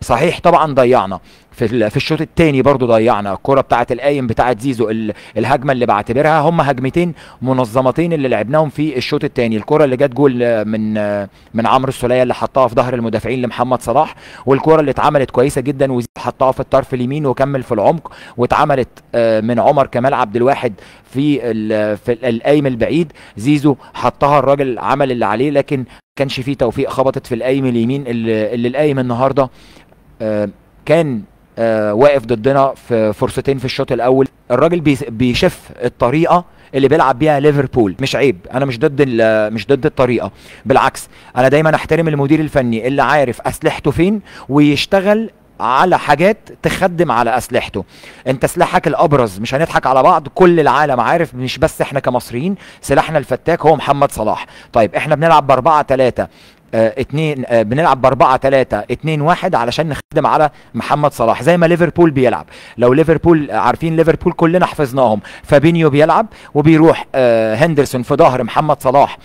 صحيح طبعا ضيعنا في ال- في الشوط الثاني برضو ضيعنا الكره بتاعه القايم بتاعه زيزو ال- الهجمه اللي بعتبرها هم هجمتين منظمتين اللي لعبناهم في الشوط الثاني الكره اللي جت جول آه، من آه، من عمرو السوليه اللي حطها في ظهر المدافعين لمحمد صلاح والكره اللي اتعملت كويسه جدا وزيزو حطها في الطرف اليمين وكمل في العمق واتعملت آه، من عمر كمال عبد الواحد في ال- في ال- القايم البعيد زيزو حطها الراجل عمل اللي عليه لكن كانش فيه توفيق خبطت في القايم اليمين اللي, اللي القايم النهارده آه، كان آه، واقف ضدنا في فرصتين في الشوط الاول الراجل بيس- بيشف الطريقه اللي بيلعب بيها ليفربول مش عيب انا مش ضد ال- مش ضد الطريقه بالعكس انا دايما احترم المدير الفني اللي عارف اسلحته فين ويشتغل على حاجات تخدم على اسلحته انت سلاحك الابرز مش هنضحك على بعض كل العالم عارف مش بس احنا كمصريين سلاحنا الفتاك هو محمد صلاح طيب احنا بنلعب باربعة تلاتة آه، اتنين آه، بنلعب باربعة تلاتة اتنين واحد علشان نخدم على محمد صلاح زي ما ليفربول بيلعب لو ليفربول آه، عارفين ليفربول كلنا حفظناهم فابينيو بيلعب وبيروح آه، هندرسون في ظهر محمد صلاح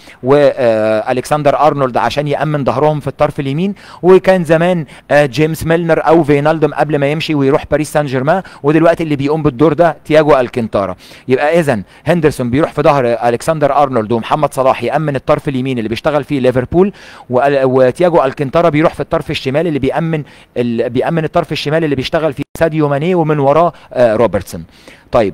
والكسندر ارنولد عشان يامن ظهرهم في الطرف اليمين وكان زمان آه، جيمس ميلنر او فينالدوم قبل ما يمشي ويروح باريس سان جيرمان ودلوقتي اللي بيقوم بالدور ده تياجو الكنتارا يبقى اذا هندرسون بيروح في ظهر الكسندر ارنولد ومحمد صلاح يامن الطرف اليمين اللي بيشتغل فيه ليفربول وال- وتياجو الكنتارا بيروح في الطرف الشمال اللي بيامن ال... بيامن الطرف الشمال اللي بيشتغل فيه ساديو ماني ومن وراه آه روبرتسون طيب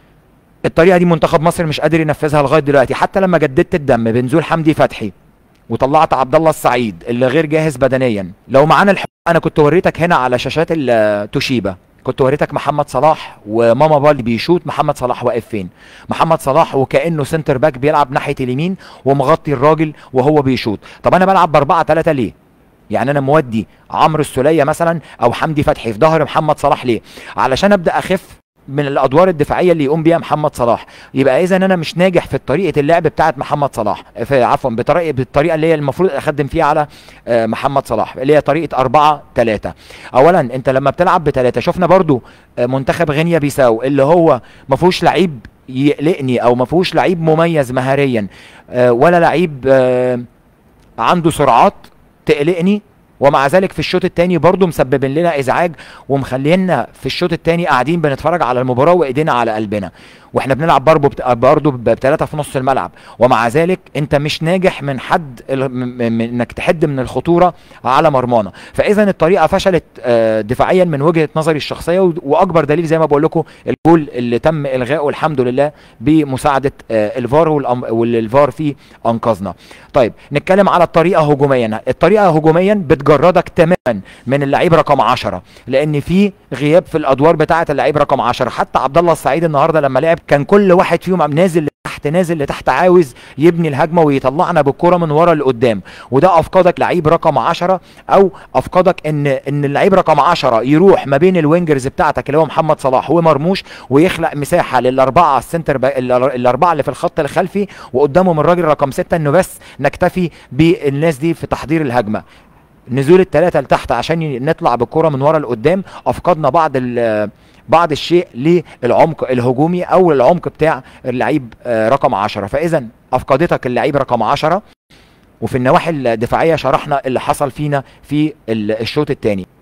الطريقه دي منتخب مصر مش قادر ينفذها لغايه دلوقتي حتى لما جددت الدم بنزول حمدي فتحي وطلعت عبد الله السعيد اللي غير جاهز بدنيا لو معانا الحق انا كنت وريتك هنا على شاشات التوشيبا كنت وريتك محمد صلاح وماما بالي بيشوت محمد صلاح واقف فين محمد صلاح وكانه سنتر باك بيلعب ناحيه اليمين ومغطي الراجل وهو بيشوت طب انا بلعب باربعة ثلاثة ليه يعني انا مودي عمرو السوليه مثلا او حمدي فتحي في ظهر محمد صلاح ليه علشان ابدا اخف من الادوار الدفاعيه اللي يقوم بيها محمد صلاح يبقى اذا انا مش ناجح في طريقه اللعب بتاعه محمد صلاح في عفوا بطريقه بالطريقه اللي هي المفروض اخدم فيها على آه، محمد صلاح اللي هي طريقه 4 3 اولا انت لما بتلعب بثلاثه شفنا برضو آه، منتخب غينيا بيساو اللي هو ما فيهوش لعيب يقلقني او ما فيهوش لعيب مميز مهاريا آه، ولا لعيب آه، عنده سرعات تقلقني ومع ذلك في الشوط الثاني برضه مسبب لنا ازعاج ومخلينا في الشوط الثاني قاعدين بنتفرج على المباراه وايدينا على قلبنا واحنا بنلعب برضه بت... برضه بثلاثه في نص الملعب ومع ذلك انت مش ناجح من حد ال... م... م... انك تحد من الخطوره على مرمانا فاذا الطريقه فشلت آه، دفاعيا من وجهه نظري الشخصيه و... واكبر دليل زي ما بقول لكم الجول اللي تم الغائه الحمد لله بمساعده آه، الفار والأم... والفار فيه انقذنا طيب نتكلم على الطريقه هجوميا الطريقه هجوميا بتجردك تماما من اللعيب رقم 10 لان في غياب في الادوار بتاعه اللعيب رقم 10 حتى عبد الله السعيد النهارده لما لعب كان كل واحد فيهم نازل لتحت نازل لتحت عاوز يبني الهجمه ويطلعنا بالكره من ورا لقدام وده افقدك لعيب رقم 10 او افقدك ان ان اللعيب رقم 10 يروح ما بين الوينجرز بتاعتك اللي هو محمد صلاح ومرموش ويخلق مساحه للاربعه السنتر با... الأر- الاربعه اللي في الخط الخلفي وقدامهم الراجل رقم 6 انه بس نكتفي بالناس دي في تحضير الهجمه نزول الثلاثه لتحت عشان ي- نطلع بالكره من ورا لقدام افقدنا بعض ال- بعض الشيء للعمق الهجومي او العمق بتاع اللعيب آه، رقم 10 فاذا افقدتك اللعيب رقم 10 وفي النواحي الدفاعيه شرحنا اللي حصل فينا في ال- الشوط الثاني